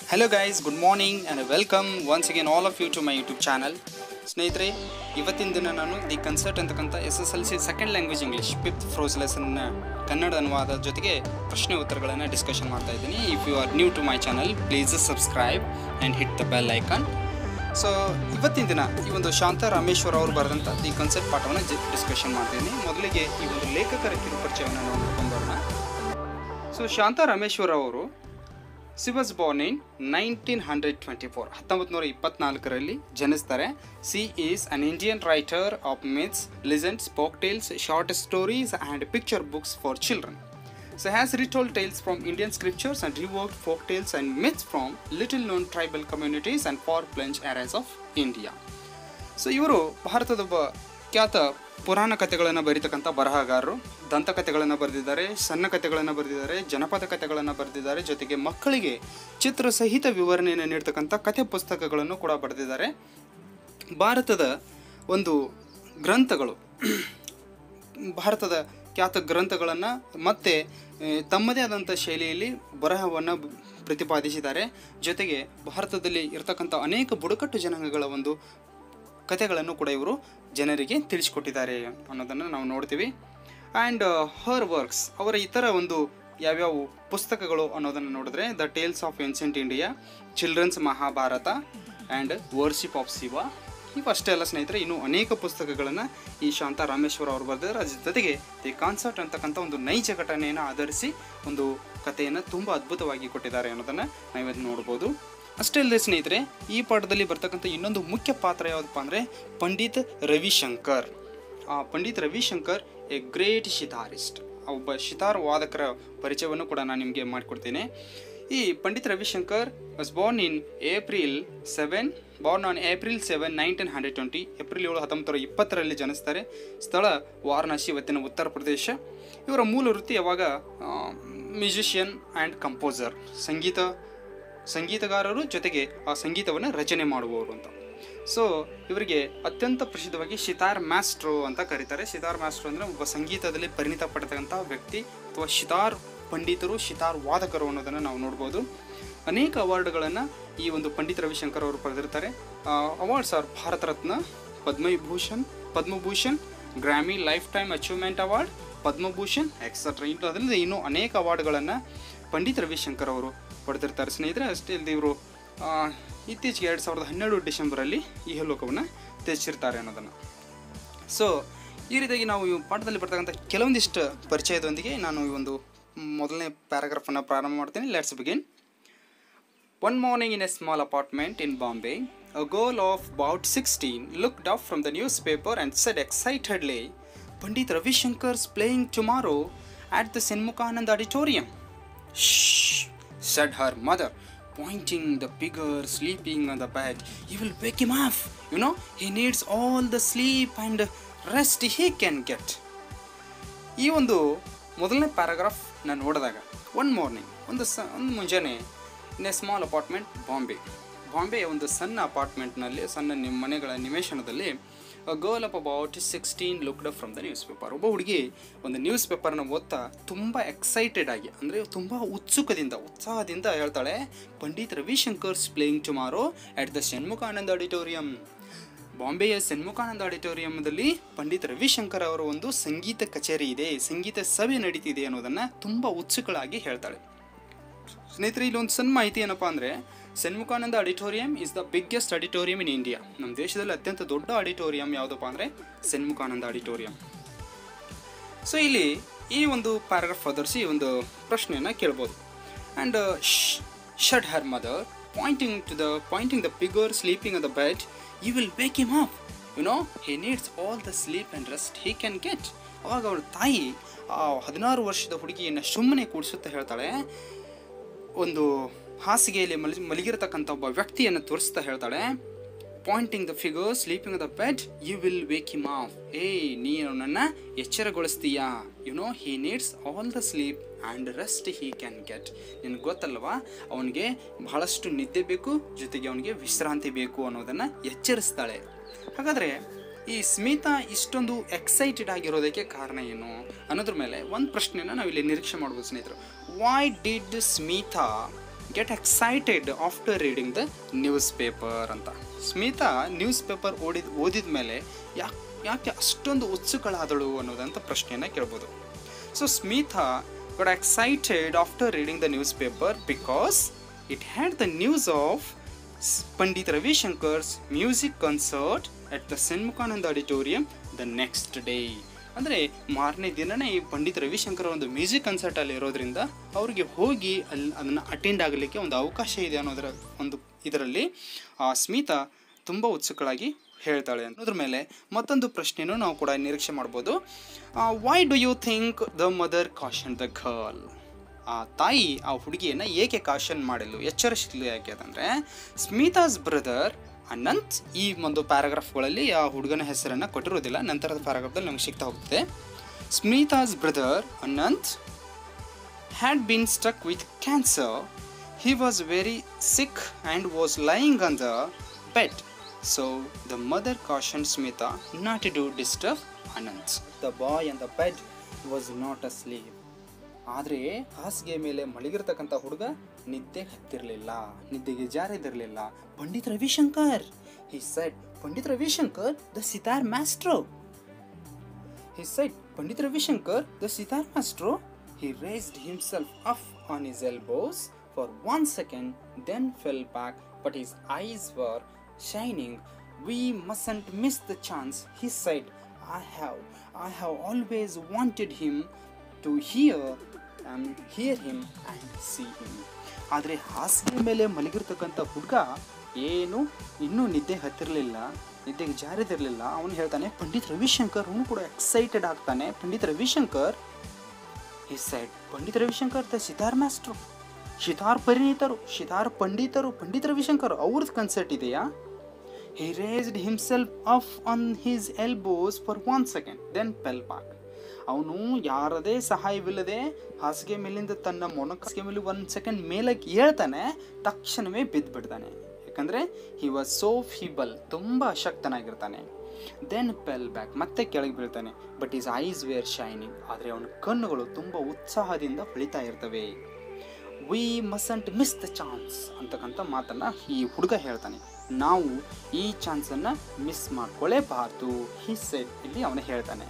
Hello guys good morning and welcome once again all of you to my YouTube channel ಸ್ನೇಹಿತರೆ ಇವತ್ತಿನ ದಿನ ನಾನು the concert ಅಂತಕ್ಕಂಥ S S L C second language English fifth prose ಲೆಸನ್ನ ಕನ್ನಡ ಅನುವಾದ ಜೊತೆಗೆ ಪ್ರಶ್ನೆ ಉತ್ತರಗಳನ್ನು ಡಿಸ್ಕಷನ್ ಮಾಡ್ತಾ ಇದ್ದೀನಿ if you are new to my channel please subscribe and hit the bell icon so ಇವತ್ತಿನ ದಿನ ಈ ಒಂದು ಶಾಂತ ರಾಮೇಶ್ವರ ಅವರು ಬರೆದಂಥ ದಿ ಕನ್ಸೆಪ್ಟ್ ಪಾಠವನ್ನು ಡಿಸ್ಕಷನ್ ಮಾಡ್ತೀನಿ ಮೊದಲಿಗೆ ಈ ಒಂದು ಲೇಖಕರ ಕಿರುಪರಿಚಯವನ್ನು ನಾವು ನೋಡ್ಕೊಂಡು ಬರೋಣ ಸೊ ಶಾಂತ ರಾಮೇಶ್ವರ ಅವರು she was born in nineteen hundred twenty four ಹತ್ತೊಂಬತ್ತು ನೂರ ಇಪ್ಪತ್ನಾಲ್ಕರಲ್ಲಿ ಜನಿಸ್ತಾರೆ she is an Indian writer of myths legends ಸ್ಪೋಕ್ tales short stories and picture books for children so has retold tales from Indian scriptures and reworked folk tales and myths from little known tribal communities and far flung areas of India so ಇವರು ಭಾರತದ ಒಬ್ಬ ಖ್ಯಾತ ಪುರಾಣ ಕಥೆಗಳನ್ನು ಬರೀತಕ್ಕಂಥ ಬರಹಗಾರರು ದಂತಕಥೆಗಳನ್ನು ಬರೆದಿದ್ದಾರೆ ಸಣ್ಣ ಕಥೆಗಳನ್ನು ಬರೆದಿದ್ದಾರೆ ಜನಪದ ಕಥೆಗಳನ್ನು ಬರೆದಿದ್ದಾರೆ ಜೊತೆಗೆ ಮಕ್ಕಳಿಗೆ ಚಿತ್ರ ಸಹಿತ ವಿವರಣೆಯನ್ನು ನೀಡ್ತಕ್ಕಂಥ ಕಥೆ ಪುಸ್ತಕಗಳನ್ನು ಕೂಡ ಬರೆದಿದ್ದಾರೆ ಭಾರತದ ಒಂದು ಗ್ರಂಥಗಳು ಭಾರತದ ಖ್ಯಾತ ಗ್ರಂಥಗಳನ್ನು ಮತ್ತೆ ಆ, ತಮ್ಮದೇ ಆದಂಥ ಶೈಲಿಯಲ್ಲಿ ಬರಹವನ್ನು ಬ- ಪ್ರತಿಪಾದಿಸಿದ್ದಾರೆ ಜೊತೆಗೆ ಭಾರತದಲ್ಲಿ ಇರತಕ್ಕಂಥ ಅನೇಕ ಬುಡಕಟ್ಟು ಜನಾಂಗಗಳ ಒಂದು ಕಥೆಗಳನ್ನು ಕೂಡ ಇವರು ಜನರಿಗೆ ತಿಳಿಸಿಕೊಟ್ಟಿದ್ದಾರೆ ಅನ್ನೋದನ್ನು ನಾವು ನೋಡ್ತೀವಿ ಆ್ಯಂಡ್ ಹರ್ ವರ್ಕ್ಸ್ ಅವರ ಇತರ ಒಂದು ಯಾವ್ಯಾವ ಪುಸ್ತಕಗಳು ಅನ್ನೋದನ್ನು ನೋಡಿದ್ರೆ the tales of ancient India children's Mahabharata and worship of Shiva ಇವಷ್ಟೇ ಅಲ್ಲ ಸ್ನೇಹಿತರೆ ಇನ್ನೂ ಅನೇಕ ಪುಸ್ತಕಗಳನ್ನು ಈ ಶಾಂತ ರಾಮೇಶ್ವರ ಅವರು ಬರೆದಿದ್ದಾರೆ ಅದ್ರ ಜೊತೆಗೆ ದಿ ಕಾನ್ಸರ್ಟ್ ಅಂತಕ್ಕಂಥ ಒಂದು ನೈಜ ಘಟನೆಯನ್ನು ಆಧರಿಸಿ ಒಂದು ಕಥೆಯನ್ನು ತುಂಬ ಅದ್ಭುತವಾಗಿ ಕೊಟ್ಟಿದ್ದಾರೆ ಅನ್ನೋದನ್ನು ನಾವಿವತ್ತು ನೋಡ್ಬೋದು ಅಷ್ಟೇ ಅಲ್ಲದೆ ಸ್ನೇಹಿತರೆ ಈ ಪಾಠದಲ್ಲಿ ಬರ್ತಕ್ಕಂಥ ಇನ್ನೊಂದು ಮುಖ್ಯ ಪಾತ್ರ ಯಾವುದಪ್ಪ ಅಂದರೆ ಪಂಡಿತ್ ರವಿಶಂಕರ್ ಆ Pandit Ravishankar a great sitarist ಒಬ್ಬ ಶಿತಾರ್ ವಾದಕರ ಪರಿಚಯವನ್ನು ಕೂಡ ನಾನು ನಿಮಗೆ ಮಾಡಿಕೊಡ್ತೇನೆ ಈ Pandit Ravishankar was born in April seven born on April seven nineteen hundred twenty April ಏಳು ಹತ್ತೊಂಬತ್ತು ನೂರ ಇಪ್ಪತ್ತರಲ್ಲಿ ಜನಿಸ್ತಾರೆ ಸ್ಥಳ ವಾರಣಾಸಿ ಇವತ್ತಿನ ಉತ್ತರ ಪ್ರದೇಶ ಇವರ ಮೂಲ ವೃತ್ತಿ ಯಾವಾಗ ಮ್ಯೂಸಿಷಿಯನ್ ಆ್ಯಂಡ್ ಕಂಪೋಸರ್ ಸಂಗೀತ ಸಂಗೀತಗಾರರು ಜೊತೆಗೆ ಆ ಸಂಗೀತವನ್ನು ರಚನೆ ಮಾಡುವವರು ಅಂತ ಸೊ ಇವರಿಗೆ ಅತ್ಯಂತ ಪ್ರಸಿದ್ಧವಾಗಿ ಶಿತಾರ್ ಮ್ಯಾಸ್ಟ್ರೋ ಅಂತ ಕರೀತಾರೆ ಶಿತಾರ್ ಮ್ಯಾಸ್ಟ್ರೋ ಅಂದರೆ ಒಬ್ಬ ಸಂಗೀತದಲ್ಲಿ ಪರಿಣಿತ ಪಡೆತಕ್ಕಂಥ ವ್ಯಕ್ತಿ ಅಥವಾ ಶಿತಾರ್ ಪಂಡಿತರು ಶಿತಾರ್ ವಾದಕರು ಅನ್ನೋದನ್ನು ನಾವು ನೋಡ್ಬೋದು ಅನೇಕ ಅವಾರ್ಡ್ಗಳನ್ನು ಈ ಒಂದು ಪಂಡಿತ್ ರವಿಶಂಕರ್ ಅವರು ಪಡೆದಿರ್ತಾರೆ awards are Bharat Ratna Padma Vibhushan Padma Bhushan Grammy lifetime achievement award Padma Bhushan et cetera into ಅದಲ್ಲದೆ ಇನ್ನೂ ಅನೇಕ ಅವಾರ್ಡ್ಗಳನ್ನು ಪಂಡಿತ್ ರವಿಶಂಕರ್ ಅವರು ಪಡೆದಿರ್ತಾರೆ ಸ್ನೇಹಿತರೆ ಅಷ್ಟೇ ಇಲ್ಲದೆ ಇವರು ಆ, ಇತ್ತೀಚೆಗೆ ಎರಡು ಸಾವಿರದ ಹನ್ನೆರಡು ಡಿಸೆಂಬರಲ್ಲಿ ಈ ಲೋಕವನ್ನು ತ್ಯಜಿಸಿರ್ತಾರೆ ಅನ್ನೋದನ್ನು ಸೊ ಈ ರೀತಿಯಾಗಿ ನಾವು ಈ ಪಾಠದಲ್ಲಿ ಬರ್ತಕ್ಕಂಥ ಕೆಲವೊಂದಿಷ್ಟು ಪರಿಚಯದೊಂದಿಗೆ ನಾನು ಈ ಒಂದು ಮೊದಲನೇ ಪ್ಯಾರಾಗ್ರಾಫನ್ನು ಪ್ರಾರಂಭ ಮಾಡ್ತೀನಿ let's begin One morning in a small apartment in Bombay, a girl of about 16 looked up from the newspaper and said excitedly, Pandit Ravi Shankar's playing tomorrow at the Senmukanand Auditorium. Shh, said her mother, pointing the figure sleeping on the bed. You will wake him up. You know, he needs all the sleep and rest he can get. ಈ ಒಂದು ಮೊದಲನೇ paragraph ನಾನು ನೋಡಿದಾಗ one morning ಒಂದು ಸ ಒಂದು ಮುಂಜಾನೆ in a small apartment Bombay ಬಾಂಬೆಯ ಒಂದು ಸಣ್ಣ ಅಪಾರ್ಟ್ಮೆಂಟ್ನಲ್ಲಿ ಸಣ್ಣ ನಿಮ್ಮ ಮನೆಗಳ ನಿವೇಶನದಲ್ಲಿ girl of about sixteen looked up from the newspaper ಒಬ್ಬ ಹುಡುಗಿ ಒಂದು ನ್ಯೂಸ್ ಪೇಪರ್ನ ಓದ್ತಾ ತುಂಬ ಎಕ್ಸೈಟೆಡ್ ಆಗಿ ಅಂದರೆ ತುಂಬ ಉತ್ಸುಕದಿಂದ ಉತ್ಸಾಹದಿಂದ ಹೇಳ್ತಾಳೆ Pandit Ravishankar's playing tomorrow at the Shanmukhananda auditorium ಬಾಂಬೆಯ ಸನ್ಮುಖಾನಂದ ಆಡಿಟೋರಿಯಂದಲ್ಲಿ ಪಂಡಿತ್ ರವಿಶಂಕರ್ ಅವರ ಒಂದು ಸಂಗೀತ ಕಚೇರಿ ಇದೆ ಸಂಗೀತ ಸಭೆ ನಡೀತಿದೆ ಅನ್ನೋದನ್ನು ತುಂಬ ಉತ್ಸುಕಳಾಗಿ ಹೇಳ್ತಾಳೆ ಸ್ನೇಹಿತರೆ ಇಲ್ಲಿ ಒಂದು ಸಣ್ಣ ಮಾಹಿತಿ ಏನಪ್ಪ ಅಂದರೆ Shanmukhananda auditorium is the biggest auditorium in India ನಮ್ಮ ದೇಶದಲ್ಲಿ ಅತ್ಯಂತ ದೊಡ್ಡ ಆಡಿಟೋರಿಯಂ ಯಾವುದಪ್ಪ ಅಂದರೆ ಸನ್ಮುಖಾನಂದ ಆಡಿಟೋರಿಯಂ ಸೊ ಇಲ್ಲಿ ಈ ಒಂದು ಪ್ಯಾರಾಗ್ರಾಫ್ ಆಧರಿಸಿ ಒಂದು ಪ್ರಶ್ನೆಯನ್ನು ಕೇಳ್ಬೋದು and should her mother pointing to the pointing the figure sleeping on the bed you will wake him up you know he needs all the sleep and rest he can get ಅವಾಗ ಅವಳ ತಾಯಿ ಆ ಹದಿನಾರು ವರ್ಷದ ಹುಡುಗಿಯನ್ನು ಸುಮ್ಮನೆ ಕೂಡಿಸುತ್ತಾ ಹೇಳ್ತಾಳೆ ಒಂದು ಹಾಸಿಗೆಯಲ್ಲಿ ಮಲಿ ಮಲಗಿರತಕ್ಕಂಥ ಒಬ್ಬ ವ್ಯಕ್ತಿಯನ್ನು ತೋರಿಸ್ತಾ ಹೇಳ್ತಾಳೆ pointing the figure sleeping the bed you will wake him off ಏಯ್ ನೀನು ನನ್ನ ಎಚ್ಚರಗೊಳಿಸ್ತೀಯಾ you know he needs all the sleep and rest he can get ನಿನಗೆ ಗೊತ್ತಲ್ವಾ ಅವನಿಗೆ ಬಹಳಷ್ಟು ನಿದ್ದೆ ಬೇಕು ಜೊತೆಗೆ ಅವನಿಗೆ ವಿಶ್ರಾಂತಿ ಬೇಕು ಅನ್ನೋದನ್ನು ಎಚ್ಚರಿಸ್ತಾಳೆ ಹಾಗಾದರೆ ಈ ಸ್ಮಿತಾ ಇಷ್ಟೊಂದು ಎಕ್ಸೈಟೆಡ್ ಆಗಿರೋದಕ್ಕೆ ಕಾರಣ ಏನು ಅನ್ನೋದ್ರ ಮೇಲೆ ಒಂದು ಪ್ರಶ್ನೆನ ನಾವಿಲ್ಲಿ ನಿರೀಕ್ಷೆ ಮಾಡ್ಬೋದು ಸ್ನೇಹಿತರು why did Smita get excited after reading the newspaper ಅಂತ ಸ್ಮಿತಾ ನ್ಯೂಸ್ ಪೇಪರ್ ಓದಿದ ಓದಿದ ಮೇಲೆ ಯಾಕೆ ಯಾಕೆ ಅಷ್ಟೊಂದು ಉತ್ಸುಕಳಾದಳು ಅನ್ನೋದಂತ ಪ್ರಶ್ನೆಯನ್ನು ಕೇಳ್ಬೋದು so Smita got excited after reading the newspaper because it had the news of S- Pandit Ravi Shankar's music concert at the Senmukanand Auditorium the next day. ಅಂದರೆ ಮಾರನೇ ದಿನನೇ ಈ ಪಂಡಿತ್ ರವಿಶಂಕರ್ ಒಂದು ಮ್ಯೂಸಿಕ್ ಕನ್ಸರ್ಟ್ ಅಲ್ಲಿ ಇರೋದ್ರಿಂದ ಅವರಿಗೆ ಹೋಗಿ ಅಲ್ಲಿ ಅದನ್ನು ಅಟೆಂಡ್ ಆಗಲಿಕ್ಕೆ ಒಂದು ಅವಕಾಶ ಇದೆ ಅನ್ನೋದರ ಒಂದು ಇದರಲ್ಲಿ ಆ ಸ್ಮಿತಾ ತುಂಬ ಉತ್ಸುಕಳಾಗಿ ಹೇಳ್ತಾಳೆ ಅನ್ನೋದ್ರ ಮೇಲೆ ಮತ್ತೊಂದು ಪ್ರಶ್ನೆನೂ ನಾವು ಕೂಡ ನಿರೀಕ್ಷೆ ಮಾಡ್ಬೋದು why do you think the mother caution the girl ಆ ತಾಯಿ ಆ ಹುಡುಗಿಯನ್ನು ಏಕೆ ಕಾಶನ್ ಮಾಡಲು ಎಚ್ಚರಿಸಲು ಯಾಕೆ ಅಂತಂದರೆ ಸ್ಮಿತಾಸ್ ಬ್ರದರ್ ಅನಂತ್ ಈ ಒಂದು ಪ್ಯಾರಾಗ್ರಾಫ್ಗಳಲ್ಲಿ ಆ ಹುಡುಗನ ಹೆಸರನ್ನು ಕೊಟ್ಟಿರೋದಿಲ್ಲ ನಂತರದ ಪ್ಯಾರಾಗ್ರಾಫ್ದಲ್ಲಿ ನಮಗೆ ಸಿಗ್ತಾ ಹೋಗ್ತದೆ Smita's brother Anant had been struck with cancer. He was very sick and was lying on the bed. So the mother cautioned Smita not to disturb Anant. The boy on the bed was not asleep. ಆದರೆ ಹಾಸಿಗೆ ಮೇಲೆ ಮಲಗಿರ್ತಕ್ಕಂಥ ಹುಡುಗ ನಿದ್ದೆ ಹತ್ತಿರಲಿಲ್ಲ ನಿದ್ದೆಗೆ ಜಾರಿದಿರಲಿಲ್ಲ Pandit Ravishankar he said Pandit Ravishankar the sitar maestro He said, Pandit Ravi Shankar, the sitar maestro. He raised himself up on his elbows for one second, then fell back, but his eyes were shining. We mustn't miss the chance, he said. I have, I have always wanted him to hear and hear him and see him. ಆದರೆ ಹಾಸಿಗೆ ಮೇಲೆ ಮಲಗಿರ್ತಕ್ಕಂಥ ಹುಡುಗ ಏನು ಇನ್ನೂ ನಿದ್ದೆ ಹತ್ತಿರಲಿಲ್ಲ ನಿದ್ದೆಗೆ ಜಾರಿದಿರಲಿಲ್ಲ ಅವನು ಹೇಳ್ತಾನೆ ಪಂಡಿತ್ ರವಿಶಂಕರ್ ಅವನು ಕೂಡ ಎಕ್ಸೈಟೆಡ್ ಆಗ್ತಾನೆ Pandit Ravishankar he said Pandit Ravishankar the sitar maestro sitar ಪರಿಣಿತರು ಸಿತಾರ್ ಪಂಡಿತರು ಪಂಡಿತ್ ರವಿಶಂಕರ್ ಅವ್ರದ್ದು ಕನ್ಸರ್ಟ್ ಇದೆಯಾ he raised himself up on his elbows for one second then fell back ಅವನು ಯಾರದೇ ಸಹಾಯವಿಲ್ಲದೆ ಹಾಸಿಗೆ ಮೇಲಿಂದ ತನ್ನ ಮೊಣಕ ಹಾಸಿಗೆ ಮೇಲೆ ಒಂದು ಸೆಕೆಂಡ್ ಮೇಲಕ್ಕೆ ಹೇಳ್ತಾನೆ ತಕ್ಷಣವೇ ಬಿದ್ದು ಬಿಡ್ತಾನೆ ಯಾಕಂದರೆ ಹಿ ವಾಸ್ ಸೋ ಫೀಬಲ್ ತುಂಬ ಅಶಕ್ತನಾಗಿರ್ತಾನೆ ದೆನ್ ಪೆಲ್ ಬ್ಯಾಕ್ ಮತ್ತೆ ಕೆಳಗೆ ಬೀಳ್ತಾನೆ but his eyes were shining ಆದರೆ ಅವನ ಕಣ್ಣುಗಳು ತುಂಬ ಉತ್ಸಾಹದಿಂದ ಹೊಳಿತಾ ಇರ್ತವೆ we mustn't miss the chance ಅಂತಕ್ಕಂಥ ಮಾತನ್ನು ಈ ಹುಡುಗ ಹೇಳ್ತಾನೆ ನಾವು ಈ ಚಾನ್ಸನ್ನು ಮಿಸ್ ಮಾಡ್ಕೊಳ್ಳೇಬಾರ್ದು ಹಿ ಸೆಡ್ ಇಲ್ಲಿ ಅವನು ಹೇಳ್ತಾನೆ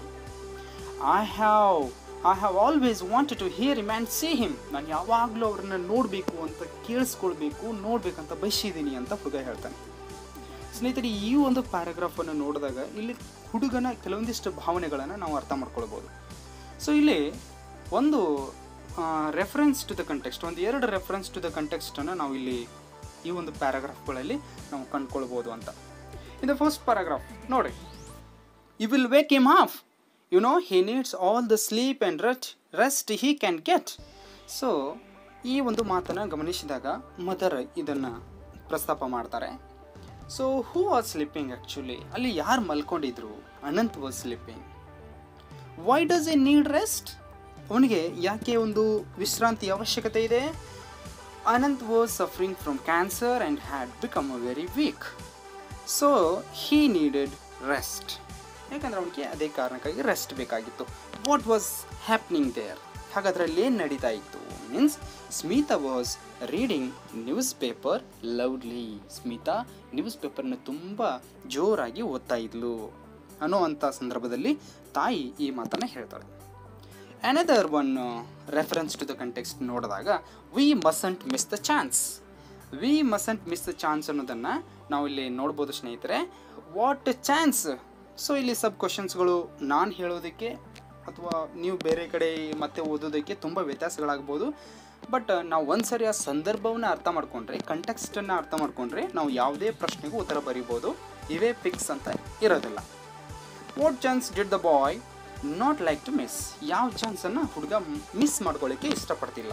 I have I have always wanted to hear him and see him ನಾನು ಯಾವಾಗಲೂ ಅವ್ರನ್ನ ನೋಡಬೇಕು ಅಂತ ಕೇಳಿಸ್ಕೊಳ್ಬೇಕು ನೋಡಬೇಕಂತ ಬಯಸಿದ್ದೀನಿ ಅಂತ ಹುಡುಗ ಹೇಳ್ತಾನೆ ಸ್ನೇಹಿತರೆ ಈ ಒಂದು ಪ್ಯಾರಾಗ್ರಾಫನ್ನು ನೋಡಿದಾಗ ಇಲ್ಲಿ ಹುಡುಗನ ಕೆಲವೊಂದಿಷ್ಟು ಭಾವನೆಗಳನ್ನು ನಾವು ಅರ್ಥ ಮಾಡ್ಕೊಳ್ಬೋದು ಸೊ ಇಲ್ಲಿ ಒಂದು ರೆಫರೆನ್ಸ್ ಟು ದ ಕಂಟೆಕ್ಸ್ಟ್ ಒಂದು ಎರಡು ರೆಫರೆನ್ಸ್ ಟು ದ ಕಂಟೆಕ್ಸ್ಟನ್ನು ನಾವು ಇಲ್ಲಿ ಈ ಒಂದು ಪ್ಯಾರಾಗ್ರಾಫ್ಗಳಲ್ಲಿ ನಾವು ಕಂಡ್ಕೊಳ್ಬೋದು ಅಂತ ಇನ್ ದ ಫಸ್ಟ್ ಪ್ಯಾರಾಗ್ರಾಫ್ ನೋಡಿ you will wake him up you know he needs all the sleep and rest rest he can get so ಈ ಒಂದು ಮಾತನ್ನು ಗಮನಿಸಿದಾಗ ಮದರ್ ಇದನ್ನು ಪ್ರಸ್ತಾಪ ಮಾಡ್ತಾರೆ so who was sleeping actually ಅಲ್ಲಿ ಯಾರು ಮಲ್ಕೊಂಡಿದ್ರು Anant was sleeping why does he need rest ಅವನಿಗೆ ಯಾಕೆ ಒಂದು ವಿಶ್ರಾಂತಿ ಅವಶ್ಯಕತೆ ಇದೆ Anant was suffering from cancer and had become a very weak so he needed rest ಯಾಕಂದ್ರೆ ಅವನಿಗೆ ಅದೇ ಕಾರಣಕ್ಕಾಗಿ ರೆಸ್ಟ್ ಬೇಕಾಗಿತ್ತು ವಾಟ್ ವಾಸ್ ಹ್ಯಾಪ್ನಿಂಗ್ ದೇರ್ ಹಾಗಾದ್ರೆ ಅಲ್ಲಿ ಏನು ನಡೀತಾ ಇತ್ತು means Smita was reading newspaper loudly Smita ನ್ಯೂಸ್ ಪೇಪರ್ನ ತುಂಬ ಜೋರಾಗಿ ಓದ್ತಾ ಇದ್ಲು ಅನ್ನೋ ಅಂಥ ಸಂದರ್ಭದಲ್ಲಿ ತಾಯಿ ಈ ಮಾತನ್ನು ಹೇಳ್ತಾಳೆ another one reference to the context ನೋಡಿದಾಗ we mustn't miss the chance we mustn't miss the chance ಅನ್ನೋದನ್ನು ನಾವು ಇಲ್ಲಿ ನೋಡ್ಬೋದು ಸ್ನೇಹಿತರೆ ವಾಟ್ ಚಾನ್ಸ್ ಸೊ ಇಲ್ಲಿ ಸಬ್ ಕ್ವಶನ್ಸ್ಗಳು ನಾನು ಹೇಳೋದಕ್ಕೆ ಅಥವಾ ನೀವು ಬೇರೆ ಕಡೆ ಮತ್ತೆ ಓದೋದಕ್ಕೆ ತುಂಬ ವ್ಯತ್ಯಾಸಗಳಾಗ್ಬೋದು ಬಟ್ ನಾವು ಒಂದು ಸರಿ ಆ ಸಂದರ್ಭವನ್ನು ಅರ್ಥ ಮಾಡ್ಕೊಂಡ್ರೆ ಕಂಟೆಕ್ಸ್ಟನ್ನು ಅರ್ಥ ಮಾಡ್ಕೊಂಡ್ರೆ ನಾವು ಯಾವುದೇ ಪ್ರಶ್ನೆಗೂ ಉತ್ತರ ಬರಿಬೋದು ಇವೇ ಫಿಕ್ಸ್ ಅಂತ ಇರೋದಿಲ್ಲ what chance did the boy not like to miss ಯಾವ ಚಾನ್ಸನ್ನು ಹುಡುಗ ಮಿಸ್ ಮಾಡ್ಕೊಳ್ಳಿಕ್ಕೆ ಇಷ್ಟಪಡ್ತಿಲ್ಲ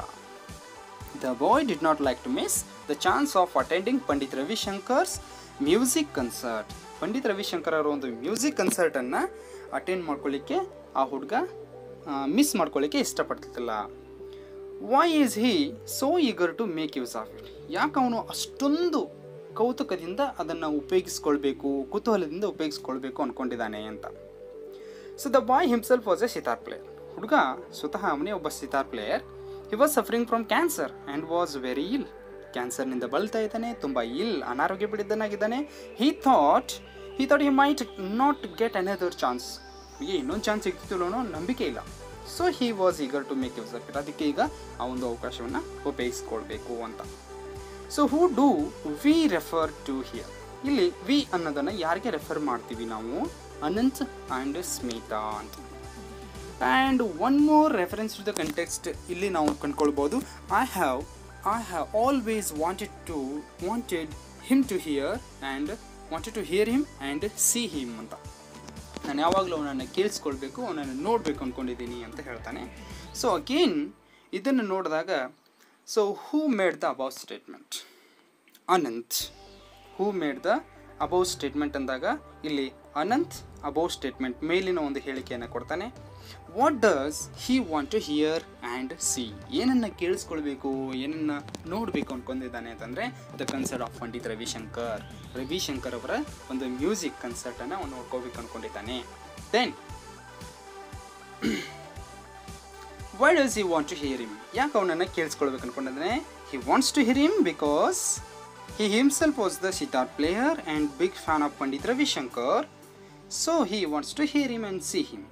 the boy did not like to miss the chance of attending Pandit Ravishankar's music concert Pandit Ravishankar ಅವರ ಒಂದು ಮ್ಯೂಸಿಕ್ ಕನ್ಸರ್ಟನ್ನು ಅಟೆಂಡ್ ಮಾಡ್ಕೊಳ್ಳಿಕ್ಕೆ ಆ ಹುಡುಗ ಮಿಸ್ ಮಾಡ್ಕೊಳ್ಳಿಕ್ಕೆ ಇಷ್ಟಪಡ್ತಿಲ್ಲ why is he so eager to make use of it ಯಾಕೆ ಅವನು ಅಷ್ಟೊಂದು ಕೌತುಕದಿಂದ ಅದನ್ನು ಉಪಯೋಗಿಸ್ಕೊಳ್ಬೇಕು ಕುತೂಹಲದಿಂದ ಉಪಯೋಗಿಸ್ಕೊಳ್ಬೇಕು ಅಂದ್ಕೊಂಡಿದ್ದಾನೆ ಅಂತ so the boy himself was a sitar player ಹುಡುಗ ಸ್ವತಃ ಅವನೇ ಒಬ್ಬ sitar player he was suffering from cancer and was very ill ಕ್ಯಾನ್ಸರ್ನಿಂದ ಬಳಲ್ತಾ ಇದ್ದಾನೆ ತುಂಬ ಇಲ್ ಅನಾರೋಗ್ಯ ಪೀಡಿತನಾಗಿದ್ದಾನೆ he thought he thought he might not get another chance ಈಗ ಇನ್ನೊಂದು ಚಾನ್ಸ್ ಸಿಗ್ತಿಲ್ಲೋ ಅನ್ನೋ ನಂಬಿಕೆ ಇಲ್ಲ so he was eager to make use of it ಅದಕ್ಕೆ ಈಗ ಆ ಒಂದು ಅವಕಾಶವನ್ನು ಉಪಯೋಗಿಸ್ಕೊಳ್ಬೇಕು ಅಂತ so who do we refer to here ಇಲ್ಲಿ ವಿ ಅನ್ನೋದನ್ನು ಯಾರಿಗೆ ರೆಫರ್ ಮಾಡ್ತೀವಿ ನಾವು ಅನಂತ್ ಆ್ಯಂಡ್ ಸ್ಮಿತಾ ಅಂತ and one more reference to the context ಇಲ್ಲಿ ನಾವು ಕಂಡ್ಕೊಳ್ಬೋದು I have I have always wanted to wanted him to hear and wanted to hear him and see him ಅಂತ ನಾನು ಯಾವಾಗಲೂ ಅವನನ್ನು ಕೇಳಿಸ್ಕೊಳ್ಬೇಕು ಅವನನ್ನು ನೋಡಬೇಕು ಅಂದ್ಕೊಂಡಿದ್ದೀನಿ ಅಂತ ಹೇಳ್ತಾನೆ ಸೊ ಅಗೇನ್ ಇದನ್ನು ನೋಡಿದಾಗ so who made the above statement Anant who made the above statement ಅಂದಾಗ ಇಲ್ಲಿ ಅನಂತ್ ಅಬೌವ್ ಸ್ಟೇಟ್ಮೆಂಟ್ ಮೇಲಿನ ಒಂದು ಹೇಳಿಕೆಯನ್ನು ಕೊಡ್ತಾನೆ what does he want to hear and see ಏನನ್ನು ಕೇಳಿಸ್ಕೊಳ್ಬೇಕು ಏನನ್ನು ನೋಡಬೇಕು ಅಂದ್ಕೊಂಡಿದ್ದಾನೆ ಅಂತಂದರೆ the concert of Pandit Ravishankar Ravishankar ಅವರ ಒಂದು ಮ್ಯೂಸಿಕ್ ಕನ್ಸರ್ಟನ್ನು ಅವನು ನೋಡ್ಕೋಬೇಕು ಅಂದ್ಕೊಂಡಿದ್ದಾನೆ then why does he want to hear him ಯಾಕೆ ಅವನನ್ನು ಕೇಳಿಸ್ಕೊಳ್ಬೇಕು ಅನ್ಕೊಂಡಿದ್ದಾನೆ he wants to hear him because he himself was the sitar player and big fan of Pandit Ravishankar so he wants to hear him and see him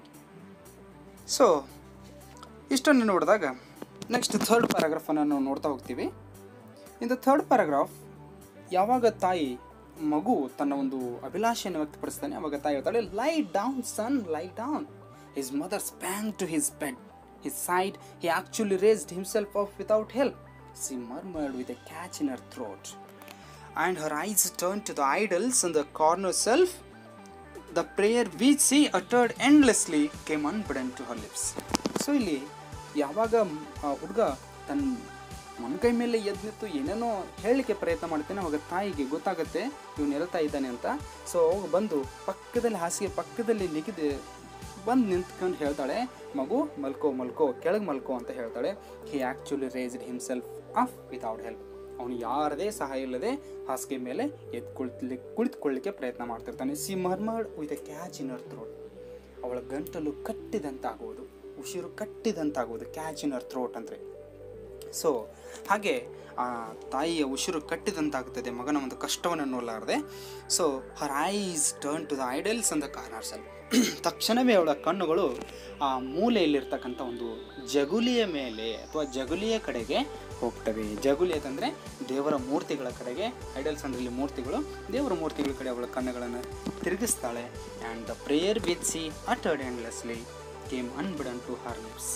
so ಇಷ್ಟನ್ನು ನೋಡಿದಾಗ next third ಪ್ಯಾರಾಗ್ರಾಫನ್ನು ನಾವು ನೋಡ್ತಾ ಹೋಗ್ತೀವಿ in the third paragraph ಯಾವಾಗ ತಾಯಿ ಮಗು ತನ್ನ ಒಂದು ಅಭಿಲಾಷೆಯನ್ನು ವ್ಯಕ್ತಪಡಿಸ್ತಾನೆ ಅವಾಗ ತಾಯಿ ಹೇಳ್ತಾಳೆ ಲೈ down son lie down his mother sprang to his bed his side he actually raised himself off without help she murmured with a catch in her throat and her eyes turn to the idols in the corner self the prayer which she uttered endlessly came unbidden to her lips so ಇಲ್ಲಿ ಯಾವಾಗ ಹುಡುಗ ತನ್ನ ಮೊಣಕೈ ಮೇಲೆ ಎದ್ದು ನಿಂತು ಏನೇನೋ ಹೇಳಲಿಕ್ಕೆ ಪ್ರಯತ್ನ ಮಾಡ್ತಾನೆ ಅವಾಗ ತಾಯಿಗೆ ಗೊತ್ತಾಗುತ್ತೆ ಇವನು ಎಲ್ತಾ ಇದ್ದಾನೆ ಅಂತ ಸೊ ಅವಾಗ ಬಂದು ಪಕ್ಕದಲ್ಲಿ ಹಾಸಿಗೆ ಪಕ್ಕದಲ್ಲಿ ನಿಗಿದು ಬಂದು ನಿಂತ್ಕೊಂಡು ಹೇಳ್ತಾಳೆ ಮಗು ಮಲ್ಕೋ ಮಲ್ಕೋ ಕೆಳಗೆ ಮಲ್ಕೋ ಅಂತ ಹೇಳ್ತಾಳೆ he actually raised himself up without help ಅವನು ಯಾರದೇ ಸಹಾಯ ಇಲ್ಲದೆ ಹಾಸಿಗೆ ಮೇಲೆ ಎದ್ದು ಕುಳಿತಲಿ ಕುಳಿತುಕೊಳ್ಳಿಕ್ಕೆ ಪ್ರಯತ್ನ ಮಾಡ್ತಿರ್ತಾನೆ she murmured with a catch in her throat ಅವಳ ಗಂಟಲು ಕಟ್ಟಿದಂತಾಗುವುದು ಉಸಿರು ಕಟ್ಟಿದಂತಾಗುವುದು ಕ್ಯಾಚ್ ಇನ್ ಅರ್ ಥ್ರೋಟ್ ಅಂದರೆ ಸೊ ಹಾಗೆ ಆ ತಾಯಿಯ ಉಸಿರು ಕಟ್ಟಿದಂತಾಗುತ್ತದೆ ಮಗನ ಒಂದು ಕಷ್ಟವನ್ನು ನೋಡಲಾರದೆ so her eyes turn to the idols ಅಂದ ಕಾರ್ನರ್ಸಲ್ ತಕ್ಷಣವೇ ಅವಳ ಕಣ್ಣುಗಳು ಆ ಮೂಲೆಯಲ್ಲಿರ್ತಕ್ಕಂಥ ಒಂದು ಜಗುಲಿಯ ಮೇಲೆ ಅಥವಾ ಜಗುಲಿಯ ಕಡೆಗೆ ಹೋಗ್ತವೆ ಜಗುಲಿ ಅಂತಂದರೆ ದೇವರ ಮೂರ್ತಿಗಳ ಕಡೆಗೆ ಐಡಲ್ಸ್ ಅಂದ್ರೆ ಇಲ್ಲಿ ಮೂರ್ತಿಗಳು ದೇವರ ಮೂರ್ತಿಗಳ ಕಡೆ ಅವಳ ಕಣ್ಣುಗಳನ್ನು ತಿರುಗಿಸ್ತಾಳೆ and the prayer with she uttered endlessly came unbidden to her lips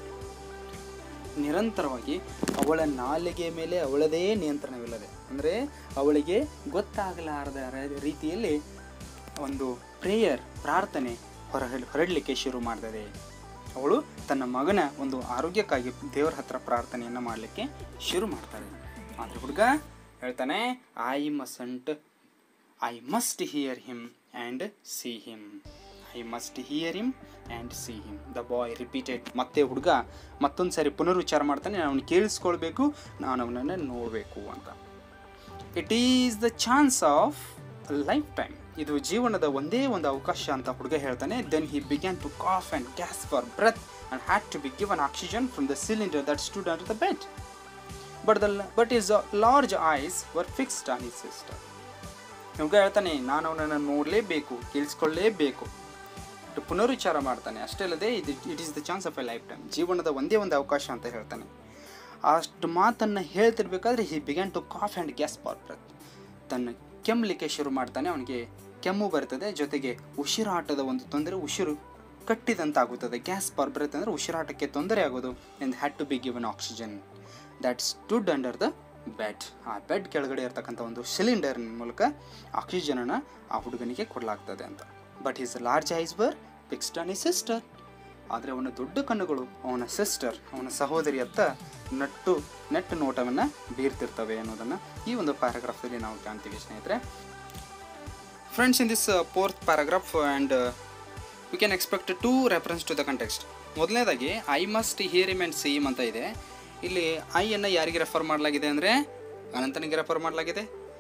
ನಿರಂತರವಾಗಿ ಅವಳ ನಾಲಿಗೆ ಮೇಲೆ ಅವಳದೇ ನಿಯಂತ್ರಣವಿಲ್ಲದೆ ಅಂದರೆ ಅವಳಿಗೆ ಗೊತ್ತಾಗಲಾರದ ರ- ರೀತಿಯಲ್ಲಿ ಒಂದು ಪ್ರೇಯರ್ ಪ್ರಾರ್ಥನೆ ಹೊರ ಹೊರಡಲಿಕ್ಕೆ ಶುರು ಮಾಡ್ತದೆ ಅವಳು ತನ್ನ ಮಗನ ಒಂದು ಆರೋಗ್ಯಕ್ಕಾಗಿ ದೇವರ ಹತ್ರ ಪ್ರಾರ್ಥನೆಯನ್ನು ಮಾಡಲಿಕ್ಕೆ ಶುರು ಮಾಡ್ತಾಳೆ ಆದರೆ ಹುಡುಗ ಹೇಳ್ತಾನೆ I mustn't I must hear him and see him I must hear him and see him the boy repeated ಮತ್ತೆ ಹುಡುಗ ಮತ್ತೊಂದು ಸಾರಿ ಪುನರುಚ್ಚಾರ ಮಾಡ್ತಾನೆ ಅವನು ಕೇಳಿಸ್ಕೊಳ್ಬೇಕು ನಾನು ಅವನನ್ನು ನೋಡಬೇಕು ಅಂತ it is the chance of lifetime ಇದು ಜೀವನದ ಒಂದೇ ಒಂದು ಅವಕಾಶ ಅಂತ ಹುಡುಗ ಹೇಳ್ತಾನೆ then he began to cough and gasp for breath and had to be given oxygen from the cylinder that stood under the bed but the but his large eyes were fixed on his sister ಹುಡುಗ ಹೇಳ್ತಾನೆ ನಾನು ಅವನನ್ನು ನೋಡಲೇಬೇಕು ಕೇಳಿಸ್ಕೊಳ್ಳೇಬೇಕು ಇಟ್ಟು ಪುನರುಚ್ಚಾರ ಮಾಡ್ತಾನೆ ಅಷ್ಟೇ ಅಲ್ಲದೆ ಇದು it is the chance of a lifetime ಜೀವನದ ಒಂದೇ ಒಂದು ಅವಕಾಶ ಅಂತ ಹೇಳ್ತಾನೆ ಅಷ್ಟು ಮಾತನ್ನು ಹೇಳ್ತಿರ್ಬೇಕಾದ್ರೆ he began to cough and gasp for breath ತನ್ನ ಕೆಮ್ಮಲಿಕ್ಕೆ ಶುರು ಮಾಡ್ತಾನೆ ಅವನಿಗೆ ಕೆಮ್ಮು ಬರ್ತದೆ ಜೊತೆಗೆ ಉಸಿರಾಟದ ಒಂದು ತೊಂದರೆ ಉಸಿರು ಕಟ್ಟಿದಂತಾಗುತ್ತದೆ ಗ್ಯಾಸ್ ಫಾರ್ ಬ್ರೆತ್ ಅಂದರೆ ಉಸಿರಾಟಕ್ಕೆ ತೊಂದರೆ ಆಗೋದು and had to be given oxygen that stood under the bed ಆ ಬೆಡ್ ಕೆಳಗಡೆ ಇರ್ತಕ್ಕಂಥ ಒಂದು ಸಿಲಿಂಡರ್ನ ಮೂಲಕ ಆಕ್ಸಿಜನನ್ನು ಆ ಹುಡುಗನಿಗೆ ಕೊಡಲಾಗ್ತದೆ ಅಂತ but his large eyes were fixed on his sister ಆದರೆ ಅವನ ದೊಡ್ಡ ಕಣ್ಣುಗಳು ಅವನ ಸಿಸ್ಟರ್ ಅವನ ಸಹೋದರಿಯತ್ತ ನಟ್ಟು ನೆಟ್ಟು ನೋಟವನ್ನು ಬೀರ್ತಿರ್ತವೆ ಅನ್ನೋದನ್ನು ಈ ಒಂದು ಪ್ಯಾರಾಗ್ರಾಫಲ್ಲಿ ನಾವು ಕಾಣ್ತೀವಿ ಸ್ನೇಹಿತರೆ friends in this fourth paragraph and we can expect two reference to the context ಮೊದಲನೇದಾಗಿ I must hear him and see him ಅಂತ ಇದೆ ಇಲ್ಲಿ ಐಯನ್ನು ಯಾರಿಗೆ ರೆಫರ್ ಮಾಡಲಾಗಿದೆ ಅಂದರೆ ಅನಂತನಿಗೆ ರೆಫರ್ ಮಾಡಲಾಗಿದೆ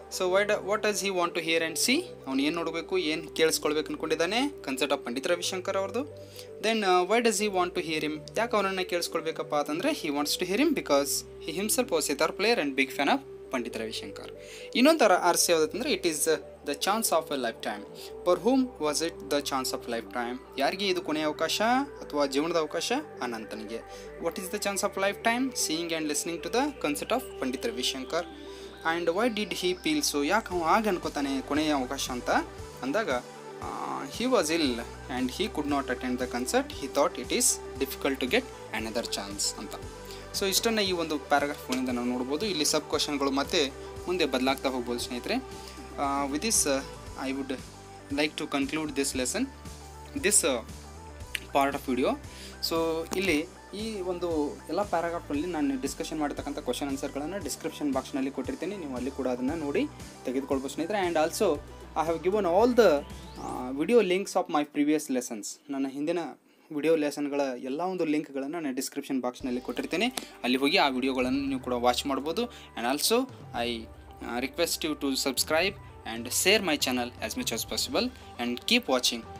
so why do what does he want to hear and see ಅವ್ನು ಏನು ನೋಡಬೇಕು ಏನು ಕೇಳಿಸ್ಕೊಳ್ಬೇಕು ಅಂದ್ಕೊಂಡಿದ್ದಾನೆ ಕನ್ಸರ್ಟ್ ಆಫ್ ಪಂಡಿತ್ ರವಿಶಂಕರ್ ಅವ್ರದ್ದು then why does he want to hear him ಯಾಕೆ ಅವನನ್ನು ಕೇಳಿಸ್ಕೊಳ್ಬೇಕಪ್ಪ ಅಂತಂದರೆ ಹಿ wants to hear him because he himself was sitar player and big fan of Pandit Ravishankar ಇನ್ನೊಂದು ಥರ ಆರ್ಸಿ ಯಾವುದಂದ್ರೆ it is the chance of a lifetime for whom was it the chance of lifetime ಯಾರಿಗೆ ಇದು ಕೊನೆಯ ಅವಕಾಶ ಅಥವಾ ಜೀವನದ ಅವಕಾಶ ಅನಂತನಿಗೆ what is the chance of lifetime seeing and listening to the concert of Pandit Ravishankar and why did he feel so ಯಾಕೆ ಅವ ಆಗ ಅನ್ಕೋತಾನೆ ಕೊನೆಯ ಅವಕಾಶ ಅಂತ ಅಂದಾಗ he was ill and he could not attend the concert he thought it is difficult to get another chance ಅಂತ so ಇಷ್ಟನ್ನು ಈ ಒಂದು ಪ್ಯಾರಾಗ್ರಾಫ್ಗಳಿಂದ ನಾವು ನೋಡ್ಬೋದು ಇಲ್ಲಿ ಸಬ್ ಕ್ವಶನ್ಗಳು ಮತ್ತೆ ಮುಂದೆ ಬದಲಾಗ್ತಾ ಹೋಗ್ಬೋದು ಸ್ನೇಹಿತರೆ with this I would like to conclude this lesson this part of video so ಇಲ್ಲಿ ಈ ಒಂದು ಎಲ್ಲ ಪ್ಯಾರಾಗ್ರಾಫ್ನಲ್ಲಿ ನಾನು ಡಿಸ್ಕಷನ್ ಮಾಡ್ತಕ್ಕಂಥ ಕ್ವಶನ್ ಆನ್ಸರ್ಗಳನ್ನು ಡಿಸ್ಕ್ರಿಪ್ಷನ್ ಬಾಕ್ಸ್ನಲ್ಲಿ ಕೊಟ್ಟಿರ್ತೀನಿ ನೀವು ಅಲ್ಲಿ ಕೂಡ ಅದನ್ನು ನೋಡಿ ತೆಗೆದುಕೊಳ್ಬೋದು ಸ್ನೇಹಿತರೆ and also I have given all the video links of my previous lessons ನನ್ನ ಹಿಂದಿನ ವಿಡಿಯೋ ಲೆಸನ್ಗಳ ಎಲ್ಲ ಒಂದು ಲಿಂಕ್ಗಳನ್ನು ನಾನು ಡಿಸ್ಕ್ರಿಪ್ಷನ್ ಬಾಕ್ಸ್ನಲ್ಲಿ ಕೊಟ್ಟಿರ್ತೇನೆ ಅಲ್ಲಿ ಹೋಗಿ ಆ ವಿಡಿಯೋಗಳನ್ನು ನೀವು ಕೂಡ ವಾಚ್ ಮಾಡ್ಬೋದು and also I request you to subscribe and share my channel as much as possible and keep watching